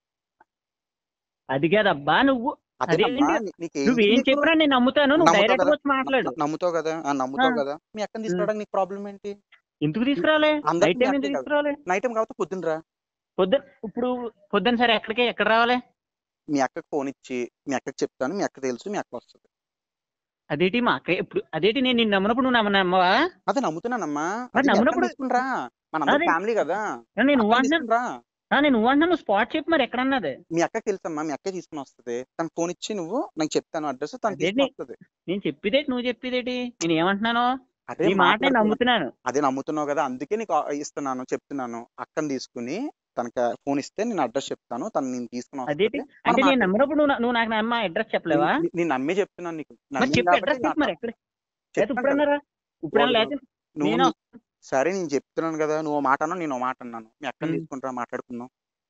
అది కాదబ్బా నువ్వు అదేనమ్మా అదేంటి? నీ- నీకేం నువ్వేం నీకు- చెప్పినా నేను నమ్ముతాను నువ్వు నమ్ముతావు డైరెక్ట్ కదా? వచ్చి మాట్లాడు నమ్ముతావు కదా ఆ, నమ్ముతావు ఆ. కదా మీ అక్కని తీసుకురావడానికి నీకు ప్రాబ్లం ఏంటి ఎందుకు తీసుకురావాలి అందరికీ నైట్ టైం మీ ఎందుకు అక్కే తీసుకురావాలి నైట్ టైం కాబట్టి పొద్దున్న రా పొద్దున ఇప్పుడు పొద్దున సరే ఎక్కడికి ఎక్కడ రావాలి మీ అక్కకి ఫోన్ ఇచ్చి మీ అక్కకి చెప్తాను మీ అక్క తెలుసు మీ అక్క వస్తుంది అదేంటి మా అక్క ఇప్పుడు అదేంటి నేను నిన్ను నమ్మనప్పుడు నువ్వు నమ్మ నమ్మవా అదే నమ్ముతున్నానమ్మా మరి అది మీ అక్కని నమ్మునప్పుడు- తీసుకునిరా మన అదే. ఫ్యామిలీ కదా నేను నువ్వు అక్కని అంటున్నాను తీసుకునిరా ఆ, నేను నువ్వు అంటున్నాను నువ్వు స్పాట్ చెప్పు మరి ఎక్కడన్నది మీ అక్కకి తెలుసమ్మా మీ అక్క తీసుకుని వస్తుంది తన ఫోన్ ఇచ్చి నువ్వు నాకు చెప్తాను అడ్రస్ తను అదేంటి? తీసుకుని వస్తుంది నేను చెప్పేదేటి నువ్వు చెప్పేదేటి నేను ఏమంటున్నాను అదే నీ మాట నేను మాట్లాడుతున్నా. నమ్ముతున్నాను అదే నమ్ముతున్నావు కదా అందుకే నీకు ఆ- ఇస్తున్నాను చెప్తున్నాను అక్కని తీసుకుని తనకి ఫోన్ ఇస్తే నేను అడ్రస్ చెప్తాను తను నేను తీసుకుని అదేంటి వస్తుంది అంటే మనం నేను నమ్మినప్పుడు నువ్వు నా- నువ్వు నాకు నమ్మ అడ్రస్ చెప్పలేవా నేను- నేను నమ్మే చెప్తున్నాను నీకు మరి నమ్మింది చెప్పు కాబట్టి అడ్రస్ చెప్పు మరి ఎక్కడ లేకపోతే చెప్తాను ఇప్పుడు కదా. అన్నారా ఇప్పుడు వాళ్ళు- లేకపోతే నువ్వు నేను నీ- సరే నేను చెప్తున్నాను కదా నువ్వు ఓ మాట అన్నావు నేను ఓ మాట అన్నాను మీ అక్కని ఉమ్. తీసుకుంటారా మాట్లాడుకుందాం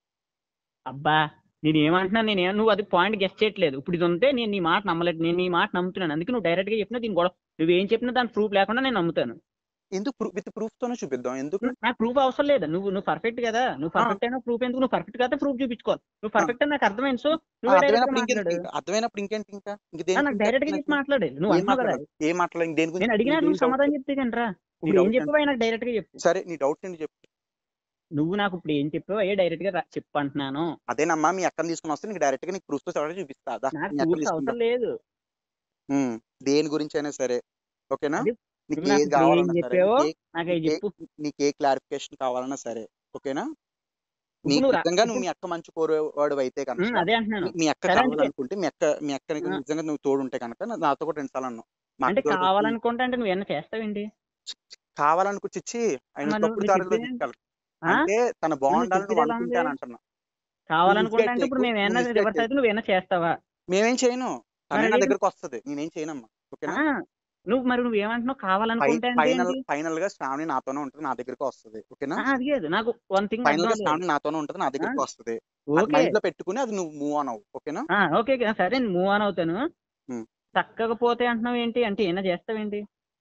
అబ్బా నేను ఏమంటున్నాను నేను ఏం- నువ్వు అది పాయింట్ గెస్ట్ చేయట్లేదు ఇప్పుడు ఇది ఉంటే నేను నీ మాట నమ్మలేదు నేను నీ మాట నమ్ముతున్నాను అందుకే నువ్వు డైరెక్ట్ గా చెప్పినా దీని గొడవ నువ్వేం చెప్పినా దాని ప్రూఫ్ లేకుండా నేను నమ్ముతాను ఎందుకు విత్ ప్రూఫ్ తోనే చూపిద్దాం ఎందుకు నాకు ప్రూఫ్ అవసరం లేదు నువ్వు నువ్వు పర్ఫెక్ట్ కదా నువ్వు పర్ఫెక్ట్ అయినా ప్రూఫ్ ఎందుకు నువ్వు పర్ఫెక్ట్ కదా ప్రూఫ్ చూపించుకోవాలి నువ్వు పర్ఫెక్ట్ అని నాకు అర్థమైంది సో నువ్వు డైరెక్ట్ అర్థమైనప్పుడు ఇంకేంటి మాట్లాడు ఇంకా? అర్థమైనప్పుడు ఇంకేంటి ఇంకా ఇంక ఆ, దేనికి నాకు ఇంకా డైరెక్ట్ గా నాకు చెప్పి మాట్లాడు నువ్వు ఏం అంటున్నావు కదా మాట్లాడాలి ఏం మాట్లాడాలి దేని గురించి నేను అడిగినా నీకు ఏం నువ్వు doubt? సమాధానం చెప్తే కానీ రా నీ ఇప్పుడు ఏం doubt ఏంటి? చెప్పావు నాకు డైరెక్ట్ గా చెప్పు సరే నీ డౌట్ ఏంటి చెప్పు నువ్వు నాకు ఇప్పుడు ఏం చెప్పావు అయ్యే డైరెక్ట్ గా రా- చెప్పు అంటున్నాను అదేనమ్మా మీ అక్కని తీసుకుని వస్తే నీకు డైరెక్ట్ గా నీకు ప్రూఫ్ తో సరే చూపిస్తా దా, నాకు మీ అక్కని ప్రూఫ్ అవసరం తీసుకుందాం లేదు ఉమ్, దేని గురించి అయినా సరే ఓకేనా అది నీకు ఇప్పుడు నాకు ఏది ఇప్పుడు ఏం కావాలన్నా సరే చెప్పావో నీకు ఏ- నాకు అవి నీకు ఏ- చెప్పు నీకు ఏ క్లారిఫికేషన్ కావాలన్నా సరే ఓకేనా నీకు నువ్వు రా- నిజంగా నువ్వు ఇప్పుడు- మీ అక్క మంచి కోరేవాడు అయితే ఉమ్, కనుక అదే అంటున్నాను మీ- మీ అక్క సరే అంటే- కావాలనుకుంటే మీ అక్క మీ అక్క ఆ. నిజంగా నువ్వు తోడుంటే కనుక నా- నాతో కూడా రెండు సార్లు అన్నావు మా అంటే అక్క తోడు వచ్చి కావాలనుకుంటే అంటే నువ్వు ఏమన్నా చేస్తావేంటి కావాలనుకు చిచ్చి ఆయన మరి నువ్వు- తప్పుడు నువ్వు దారిలో చెప్పేది- తీసుకెళ్ళ ఆ? అంటే తన బాగుండాలని చెప్పేది నువ్వు ఎలా అనుకుంటే ఉంది? అని అంటున్నా కావాలనుకుంటే అంటే చేయకు, ఇప్పుడు మేము ఏమన్నా నువ్వు mistake రివర్స్ అయితే నువ్వు ఏమన్నా చేస్తావా మేమేం చేయను తనే మరి నా అది- దగ్గరకు వస్తది నేనేం చేయనమ్మా ఓకేనా ఆ, నువ్వు మరి నువ్వు ఏమంటున్నావు కావాలనుకుంటే అంటే ఫైనల్ ఏంటి ఫైనల్ గా శ్రావణి నాతోనే ఉంటది నా దగ్గరకు వస్తది ఓకేనా ఆ, అది కాదు నాకు వన్ థింగ్ ఫైనల్ గా అర్థం శ్రావణి నాతోనే ఉంటది నా దగ్గరకు వస్తది అది ఓకే మైండ్ లో పెట్టుకుని అది నువ్వు మూవ్ ఆన్ అవ్వు ఓకేనా ఆ, ఓకే ఓకే, సరే మూవ్ ఆన్ అవుతాను ఉమ్. చక్కగా పోతే అంటున్నావు ఏంటి అంటే ఏమైనా చేస్తావేంటి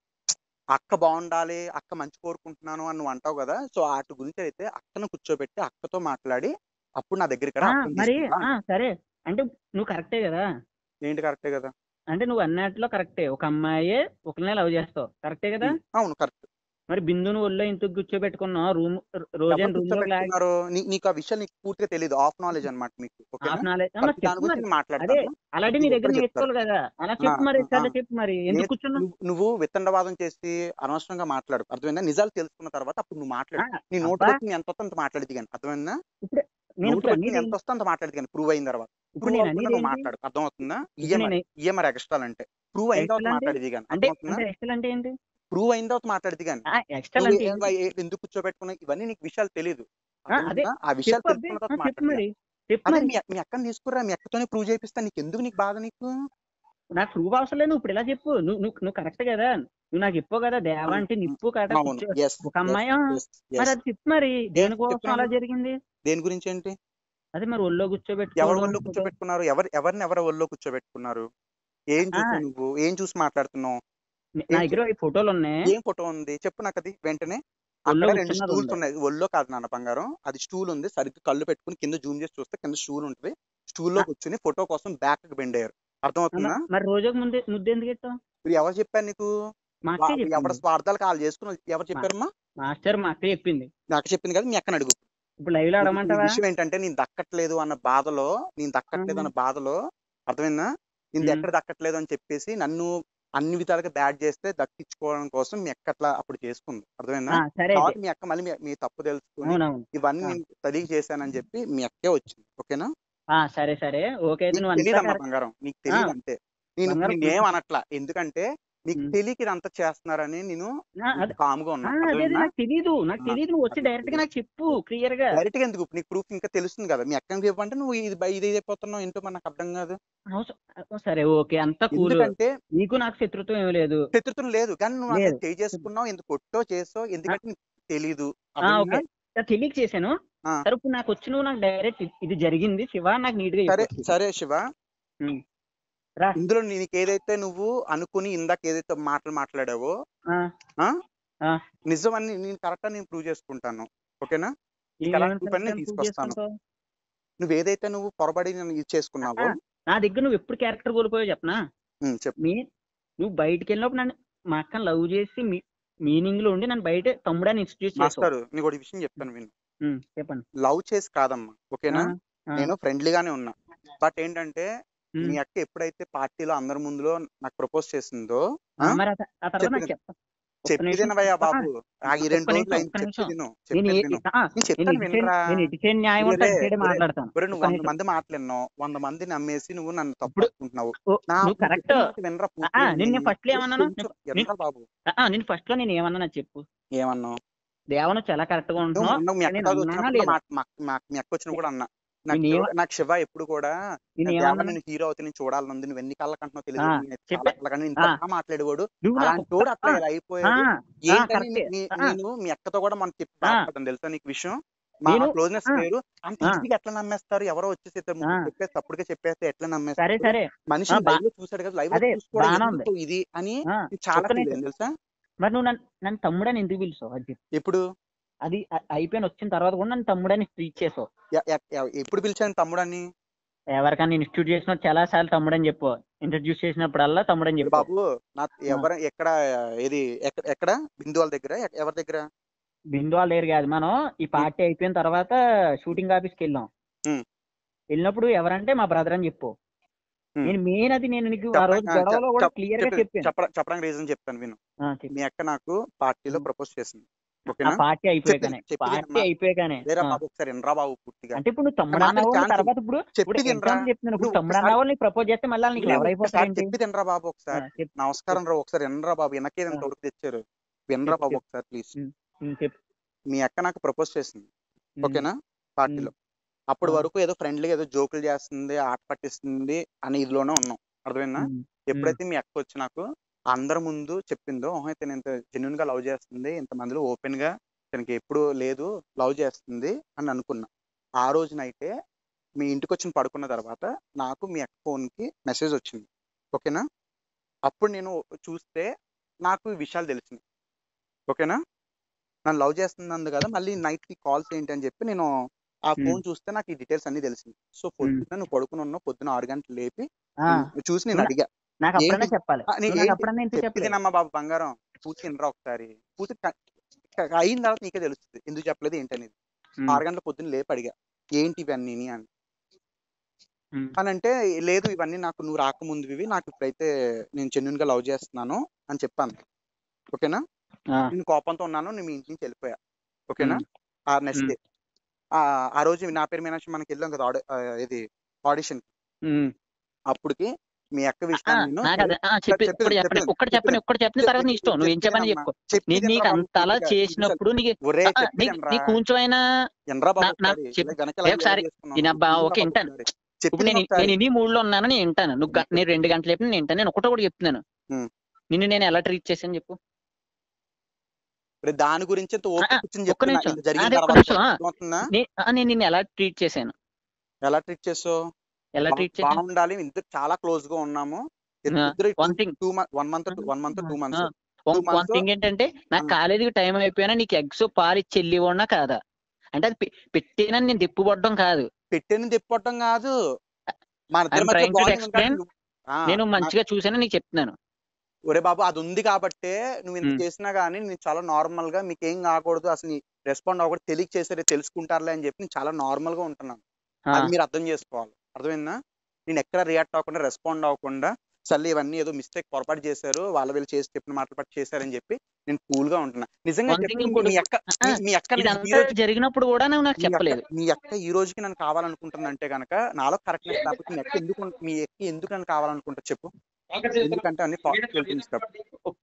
అక్క బాగుండాలి అక్క మంచి కోరుకుంటున్నాను అని నువ్వు అంటావు కదా సో వాటి గురించి అయితే అక్కను కూర్చోబెట్టి అక్కతో మాట్లాడి అప్పుడు నా దగ్గరికి రా, ఆ, అక్కని మరి తీసుకురా. ఆ, సరే అంటే నువ్వు కరెక్టే కదా ఏంటి కరెక్టే కదా అంటే నువ్వు అన్నట్లో కరెక్టే ఒక అమ్మాయి ఒకరినే లవ్ చేస్తావు కరెక్టే కదా అవును కరెక్ట్ మరి బిందును ఒళ్ళో ఇంత కూర్చోబెట్టుకున్నావు రూమ్ రోజైన రూమ్ లో లాగి కూర్చోబెట్టుకున్నారు నీ- నీకు ఆ విషయం నీకు పూర్తిగా తెలియదు ఆఫ్ నాలెడ్జ్ అన్నమాట మీకు ఓకేనా హాఫ్ నాలెడ్జ్ ప్రతి దాని చెప్పు గురించి మరి నేను మాట్లాడతాను అలాంటి నీ ఇది దగ్గర ఒక్కటి చెప్తాను. నేర్చుకోవాలి కదా అలా చెప్పు ఆ, మరి ఆ, సరే ఆ. చెప్పు మరి ఎందుకు నే- కూర్చున్నావు నువ్వు- నువ్వు వితండవాదం చేసి అనవసరంగా మాట్లాడు అర్థమైందా నిజాలు తెలుసుకున్న తర్వాత అప్పుడు నువ్వు మాట్లాడు ఆ, నీ నోటు అబ్బా, వచ్చి ఎంత వస్తే అంత మాట్లాడేది కానీ అర్థమైందా నేను నోటు ఇప్పుడు వచ్చి అన్ని ఎంత వస్తే అంత మాట్లాడేది కానీ ప్రూవ్ అయిన తర్వాత ఇప్పుడు ప్రూవ్ నేను అవుతుందా అనేది నువ్వు ఏంటి మాట్లాడు అర్థమవుతుందా ఇప్పుడు ఇయ్యమరి నేను ఇయ్యమరి ఎక్స్ట్రా అంటే ప్రూవ్ అయిన తర్వాత ఎక్స్ట్రా అంటే మాట్లాడేది కానీ అంటే అర్థమవుతుందా అంటే ఎక్స్ట్రా అంటే ఏంటి ప్రూవ్ అయిన తర్వాత మాట్లాడేది కానీ ఎక్స్ట్రా నువ్వు అంటే ఏ- ఏంటి? ఏ- ఎందుకు కూర్చోబెట్టుకున్నా ఇవన్నీ నీకు విషయాలు తెలియదు ఆ, అదే అర్థమవుతుందా? ఆ విషయాలు చెప్పు అబ్బే తెలుసుకున్న ఆ, తర్వాత చెప్పు మాట్లాడేది మరి చెప్పు అదే మరి మీ మీ అక్కని తీసుకురా మీ అక్కతోనే ప్రూవ్ చేపిస్తా నీకు ఎందుకు నీకు బాధ నీకు నాకు ప్రూవ్ అవసరం లేదు నువ్వు ఇప్పుడు ఇలా చెప్పు నువ్వు నువ్వు నువ్వు కరెక్ట్ కదా నువ్వు నాకు చెప్పు కదా దేవ అంటే నిప్పు కదా అవును కూర్చో- ఎస్ ఒక అమ్మాయి ఆ, మరి అది చెప్పు మరి దేనికోసం అలా చెప్తున్నాను. జరిగింది దేని గురించి ఏంటి అదే మరి ఒళ్ళో ఎవరి కూర్చోబెట్టుకోవడం ఒళ్ళో కూర్చోబెట్టుకున్నారు ఎవరు ఎవరిని ఎవరి ఒళ్ళో కూర్చోబెట్టుకున్నారు ఏం ఆ. చూసావు నువ్వు ఏం చూసి మాట్లాడుతున్నావు నా దగ్గర ఈ ఫోటోలు ఉన్నాయి ఏం ఫోటో ఉంది చెప్పు నాకు అది వెంటనే ఒళ్ళో అక్కడ రెండు కూర్చున్నది స్టూల్స్ ఉంది. ఉన్నాయి ఒళ్ళో కాదు నాన్న బంగారం అది స్టూల్ ఉంది సరిగ్గా కళ్ళు పెట్టుకుని కింద జూమ్ చేసి చూస్తే కింద స్టూల్ ఉంటుంది స్టూల్ లో ఆ. కూర్చుని ఫోటో కోసం బ్యాక్ బెండ్ అయ్యారు అర్థమవుతుందా మరి- మరి రోజుకు ముందే ముద్దు ఎందుకు పెట్టావు ఇప్పుడు ఎవరు చెప్పారు నీకు మా అక్కే వా- ఎవరి చెప్పింది స్వార్థాలు కాల్ చేసుకుని ఎవరు చెప్పారమ్మా మాస్టర్ మా అక్క చెప్పింది నాకు చెప్పింది కదా మీ అక్కని అడుగు ఇప్పుడు లైవ్ లో ఈ ఆడమంటావా విషయం ఏంటంటే నేను దక్కట్లేదు అన్న బాధలో నేను దక్కట్లేదు అన్న బాధలో అర్థమైందా నేను మ్మ్. ఎక్కడ దక్కట్లేదు అని చెప్పేసి నన్ను అన్ని విధాలుగా బ్యాడ్ చేస్తే దక్కించుకోవడం కోసం మీ అక్క అట్లా అప్పుడు చేసుకుంది అర్థమైందా ఆ, సరే అయితే తర్వాత మీ అక్క మళ్ళీ మీ- మీ తప్పు తెలుసుకుని అవునవును ఇవన్నీ ఆ. నేను తెలియ చేశానని చెప్పి మీ అక్కే వచ్చింది ఓకేనా ఆ, సరే సరే ఓకే అయితే నీకు నువ్వు అంతా తెలియదమ్మా correct. బంగారం నీకు తెలియదు అంతే నేను బంగారం నేనేం అనట్లా ఎందుకంటే నీకు మ్మ్. తెలియక ఇదంతా చేస్తున్నారని నేను ఆ, అదే కామ్గా ఆ, ఉన్నా అదే అదే అర్థమైందా నాకు తెలీదు నాకు ఆ, తెలీదు నువ్వు వచ్చి అదే డైరెక్ట్ గా నాకు చెప్పు క్లియర్ గా డైరెక్ట్ గా ఎందుకు నీకు ప్రూఫ్ ఇంకా తెలుస్తుంది కదా మీ అక్కని చెప్పంటే నువ్వు ఇది బై- ఇది అయిపోతున్నావు ఏంటో మరి నాకు అర్థం కాదు అవసరం- సరే ఓకే అంతా కూల్ ఎందుకంటే నీకు నాకు శత్రుత్వం ఏమి లేదు శత్రుత్వం లేదు కానీ నువ్వు లేదు. అసలు చేయి చేసుకున్నావు ఎందుకు కొట్టో చేసో ఎందుకంటే నీకు తెలీదు ఆ, అర్థమైందా? ఓకే తెలియక చేశాను ఆ. సరే ఇప్పుడు నాకు వచ్చి నువ్వు నాకు డైరెక్ట్ ఇది జరిగింది శివ నాకు నీట్ గా సరే చెప్పు. సరే శివ ఉమ్. రా. ఇందులో నీకు ఏదైతే నువ్వు అనుకుని ఇందాక ఏదైతే మాటలు మాట్లాడావో ఆ, ఆ ఆ. నిజం అని నేను కరెక్ట్ నేను ప్రూవ్ చేసుకుంటాను ఓకేనా ఏం నీకు అలాంటి ఏమని పని నేను proof తీసుకొస్తాను. చేసుకుంటావు? నువ్వు ఏదైతే నువ్వు పొరబడి నన్ను ఇది చేసుకున్నావో ఆ, నా దగ్గర నువ్వు ఎప్పుడు క్యారెక్టర్ కోల్పోయావు చెప్పనా ఉమ్, చెప్పు మీ నువ్వు బయటికి వెళ్ళినప్పుడు నన్ను మా అక్కని లవ్ చేసి మీ మీనింగ్ లో ఉండి నన్ను బయట తమ్ముడని ఇన్స్టిట్యూట్ చేసావు మాస్టర్ నీకు ఒక విషయం చెప్తాను విను ఉమ్, చెప్పండి లవ్ చేసి కాదమ్మా ఓకేనా ఆ, ఆ, నేను ఫ్రెండ్లీగానే ఉన్నా బట్ ఏంటంటే ఉమ్. మీ అక్క ఎప్పుడైతే పార్టీలో అందరి ముందులో నాకు ప్రపోజ్ చేసిందో ఆ? మరి ఆ త- ఆ తర్వాత నాకు చెప్పిన- చెప్తా ఒక్క చెప్పి నిమిషం. తినవయ్యా బాబు ఆ ఈ రెండు ఒక్క రోజులు నిమిషం, అయింది ఒక్క చెప్పి నిమిషం. విను నేను చెప్పేది ఏ- విను ఆ, నేను నేను చెప్తాను ఇటు సైడ్- వినరా నేను ఇటు సైడ్ న్యాయం ఒరే, ఉంటా ఇటు సైడ్ ఒరే, మాట్లాడతాను ఒరే నువ్వు ఒక్క వంద నిమిషం. మంది మాట్లాడినావు వంద మంది నమ్మేసి నువ్వు నన్ను తప్పు ఇప్పుడు- అనుకుంటున్నావు ఓ, నా నువ్వు నువ్వు కరెక్ట్ చెప్పిన మాట వినరా పూర్తిగా నిన్న విను. ఫస్ట్ లో ఏమన్నాను కొంచెం నేను- వినరా బాబు నేను ఫస్ట్ లో నేను ఏమన్నా నాకు చెప్పు ఏమన్నావు దేవను చాలా కరెక్ట్ గా నువ్వు ఉంటున్నావు మొన్న మీ అక్క నేను తాత అన్నానా వచ్చినప్పుడు లేదా? మా- మా- మా- మీ అక్క వచ్చినప్పుడు కూడా అన్నా నాకు నేను శివ- ఏమ- నాకు శివ ఎప్పుడు కూడా నేను దేవ ఏమన్నా నేను హీరో అవుతే నేను చూడాలనుంది నువ్వు ఎన్ని కళ్ళ కంటున్నావు తెలియదు ఆ, నేను చెప్పే. చాలా కళ్ళ కంటే ఇంత ఆ. బాగా మాట్లాడేవాడు నువ్వు నాకు అలాంటి తోడు అట్లా ఆ, ఇలా ఆ, అయిపోయాడు ఆ, ఏంటని కరెక్టే. నీ- ఆ, నేను మీ అక్కతో కూడా మనం చెప్పి ఆ. బాధపడ్డాను తెలుసా నీకు విషయం మా నేను- క్లోజ్నెస్ ఆ. వేరు అంత ఆ. ఈజీగా ఎట్లా నమ్మేస్తారు ఎవరో వచ్చేసి ఇద్దరు ముగ్గురు ఆ. చెప్పేసి అప్పటికే చెప్పేస్తే ఎట్లా సరే నమ్మేస్తారు సరే మనిషి ఆ, బా- లైవ్ లో చూసాడు కదా లైవ్ లో అదే, చూసుకోవడం బాగానే ఎందుకు ఇది అని ఆ, నేను చాలా ఒక్క ఫీల్ నిమిషం. అయ్యాను తెలుసా మరి నువ్వు నన్ను నన్ను తమ్ముడని ఎందుకు పిలుస్తావు అది చెప్పు. ఎప్పుడు అది అ- అయిపోయిన వచ్చిన తర్వాత కూడా నన్ను తమ్ముడని ట్రీట్ చేసావు ఎ- ఎ- ఎ- ఎప్పుడు పిలిచాను తమ్ముడని ఎవరికైనా ఇన్స్టిట్యూట్ చేసినప్పుడు చాలా సార్లు తమ్ముడని చెప్పు ఇంట్రడ్యూస్ చేసినప్పుడల్లా తమ్ముడని చెప్పు బాబు నా ఎవరు ఎక్కడ ఏది ఎక్కడ ఎక్కడ బిందు వాళ్ళ దగ్గర ఎ- ఎవరి దగ్గర బిందు వాళ్ళ దగ్గర కాదు మనం ఈ పార్టీ అయిపోయిన తర్వాత షూటింగ్ ఆఫీస్కి వెళ్ళాం ఉమ్. వెళ్ళినప్పుడు ఎవరంటే మా బ్రదర్ అని చెప్పు ఉమ్. నేను మెయిన్ అది నేను నీకు ఆ రోజు చెప్ప- ఆ, గొడవలో కూడా చెప్- క్లియర్ గా చెప్ప- చెప్పాను చెప్ప- చెప్పడానికి రీజన్ చెప్తాను విను ఆ, చెప్పు. మీ అక్క నాకు పార్టీలో ఉమ్. ప్రపోజ్ చేసింది ఆ ఓకేనా పార్టీ అయిపోయాకనే చెప్పేది- చెప్పేది పార్టీ అమ్మా. అయిపోయాకనే లేరా ఆ. బాబు ఒకసారి ఎనరా బాబు పూర్తిగా అంటే ఇప్పుడు నువ్వు తమ్ముడు మాకు అన్నావు ఛాన్స్ తర్వాత ఇప్పుడు ఇప్పుడు చెప్పి తినరా ఎగ్జాంపుల్ చెప్తున్నాను ఇప్పుడు నువ్వు తమ్ముడు ఒకసారి- అన్నావు నీకు ప్రపోజ్ చేస్తే మళ్ళీ నీకు నువ్వు ఎవరు అయిపోతారు ఒకసారి ఏంటి చెప్పి తినరా బాబు ఆ, ఒకసారి చెప్పు నమస్కారం రా ఒకసారి ఎనరా బాబు వెనకే ఆ. ఎంత వరకు తెచ్చారు వినరా చెప్పు, బాబు చెప్పు. ఒకసారి ప్లీజ్ ఉమ్, చెప్పు మీ అక్క నాకు ప్రపోజ్ చేసింది ఉమ్, ఓకేనా పార్టీలో అప్పటి ఆ. వరకు ఏదో ఫ్రెండ్లీగా ఏదో జోకులు చేస్తుంది ఆట పట్టిస్తుంది అని ఇదిలోనే ఉన్నాం అర్థమైందా ఉమ్, ఎప్పుడైతే మీ అక్క వచ్చి నాకు అందరి ముందు చెప్పిందో "ఓహో, ఇతను ఇంత జెన్యున్ గా లవ్ చేస్తుంది ఇంత మందిలో ఓపెన్ గా తనకి ఎప్పుడు లేదు లవ్ చేస్తుంది అని అనుకున్నా ఆ రోజునైతే మీ ఇంటికి వచ్చి పడుకున్న తర్వాత నాకు మీ అక్క ఫోన్ కి మెసేజ్ వచ్చింది ఓకేనా అప్పుడు నేను చూస్తే నాకు ఈ విషయాలు తెలిసింది ఓకేనా నన్ను లవ్ చేస్తున్నందు కదా మళ్ళీ నైట్ కి కాల్స్ ఏంటి అని చెప్పి నేను ఆ ఫోన్ చూస్తే నాకు ఈ డీటెయిల్స్ అన్ని తెలిసింది సో పొద్దున్న నువ్వు పడుకుని ఉన్నావు పొద్దున ఆరు గంటలు లేపి ఆ, నువ్వు చూసి నేను ఉన్నా. అడిగా నాకు అప్పుడన్నా ఏంటి? చెప్పాలి ఆ, నీ నువ్వు నాకు ఏంటి? అప్పుడన్నా ఎందుకు చెప్పలేదు చెప్పిదినమ్మా బాబు బంగారం పూర్తి వినరా ఒకసారి పూర్తి క- క- అయిన తర్వాత నీకే తెలుస్తుంది ఎందుకు చెప్పలేదు ఏంటనేది ఉమ్, ఆరు గంటల పొద్దున్న లేపి అడిగా ఏంటి ఇవన్నీ అని ఉమ్, అని అంటే లేదు ఇవన్నీ నాకు నువ్వు రాకముందు ఇవి నాకు ఇప్పుడైతే నేను జెన్యున్ గా లవ్ చేస్తున్నాను అని చెప్పాను ఓకేనా ఆ, నేను కోపంతో ఉన్నాను నేను మీ ఇంటి నుంచి వెళ్ళిపోయా ఓకేనా ఉమ్, ఆ నెక్స్ట్ ఉమ్. డే ఆ రోజు నా పేరు మీనాక్షి మనకి వెళ్ళాం కదా ఆడి- ఆ, ఇది ఆడిషన్ ఉమ్. అప్పుడుకి మీ అక్క ఆ, విషయాన్ని నేను నాకు అదే ఆ, చెప్పి చెప్పేది, ఒక్కటి చెప్పండి చెప్పేది, ఒక్కటి చెప్పండి ఒక్కటి చెప్పిన తర్వాత నీ ఇష్టం నువ్వు ఏం చెప్పని చెప్పేదమ్మా. చెప్పుకో చెప్పేది నేను నీకు వినరా బాబు అంతలా పూర్తిగా. చేసినప్పుడు నీకు ఒరే ఆ, చెప్పేది నీకు వినరా? నీ కొంచెం అయినా వినరా బాబు నా- నాకు ఒకసారి. చెప్పు. ఇలా వెనక ఏ లైన్ ఒకసారి చేసుకున్నావు. వినబ్బా, వినరా ఓకే, బాబు వింటాను. ఒకసారి. ఇప్పుడు చెప్పేది నేను ఒకసారి. నేను ఇన్ని మూడ్ లో ఉన్నాను నేను వింటాను నువ్వు గ- నేను రెండు గంటలు చెప్పిన నేను వింటాను నేను ఒకటో కూడా చెప్తున్నాను ఉమ్. నిన్ను నేను ఎలా ట్రీట్ చేశాను చెప్పు ఒరే దాని గురించి ఇంత ఓపిక ఆ, కూర్చొని ఒక్క చెప్తున్నా. నిమిషం. ఇంత జరిగిన అదే ఒక్క తర్వాత నిమిషం, ఆ. అర్థమవుతుందా? నే- ఆ, నేను నిన్ను ఎలా ట్రీట్ చేశాను ఎలా ట్రీట్ చేసావు ఎలా బా- ట్రీట్ చేశాను బాగుండాలి ఇద్దరు చాలా క్లోజ్ గా ఉన్నాము ఆ, ఇద్దరు one thing. Two month one month one month two months one two months. Thing ఏంటంటే నాకు ఆ. కాలేజీకి టైం అయిపోయినా నీకు ఎగ్స్ పాలు ఇచ్చి వెళ్ళి ఉన్నా కాదా అంటే అది పె- పెట్టినా నేను తిప్పుపడడం కాదు పెట్టిన తిప్పటం కాదు మన ఇద్దరి I'm మధ్య trying to bonding explain. ఉంటుంది. ఆ, నేను నా- మంచిగా చూసాను నీకు చెప్తున్నాను ఒరే బాబు అది ఉంది కాబట్టే నువ్వు ఇంత ఉమ్. చేసినా గానీ నేను చాలా నార్మల్ గా మీకు ఏం కాకూడదు అసలు రెస్పాండ్ అవ్వకూడదు తెలియక చేసారే తెలుసుకుంటారులే అని చెప్పి నేను చాలా నార్మల్ గా ఉంటున్నాను ఆ, అది మీరు అర్థం చేసుకోవాలి అర్థమైందా నేను ఎక్కడ రియాక్ట్ అవ్వకుండా రెస్పాండ్ అవ్వకుండా సర్లే ఇవన్నీ ఏదో మిస్టేక్ పొరపాటు చేశారు వాళ్ళ వీళ్ళు చేసి చెప్పిన మాటలు పట్టి చేశారని చెప్పి నేను కూల్ గా ఉంటున్నా నిజంగా One thing చెప్పి ఇంకోటి- మీ అక్క ఆ, మీ- మీ అక్క నేను ఈ ఇదంతా రోజు జరిగినప్పుడు కూడా నువ్వు నాకు మీ అక్క- చెప్పలేదు మీ అక్క ఈ రోజుకి నన్ను కావాలనుకుంటుందంటే గనక నాలో కరెక్ట్నెస్ లేకపోతే మీ అక్క ఎందుకు మీ అక్క ఎందుకు నన్ను కావాలనుకుంటా చెప్పు ఎందుకంటే అన్ని పాజిటివ్ థింగ్స్ కాబట్టి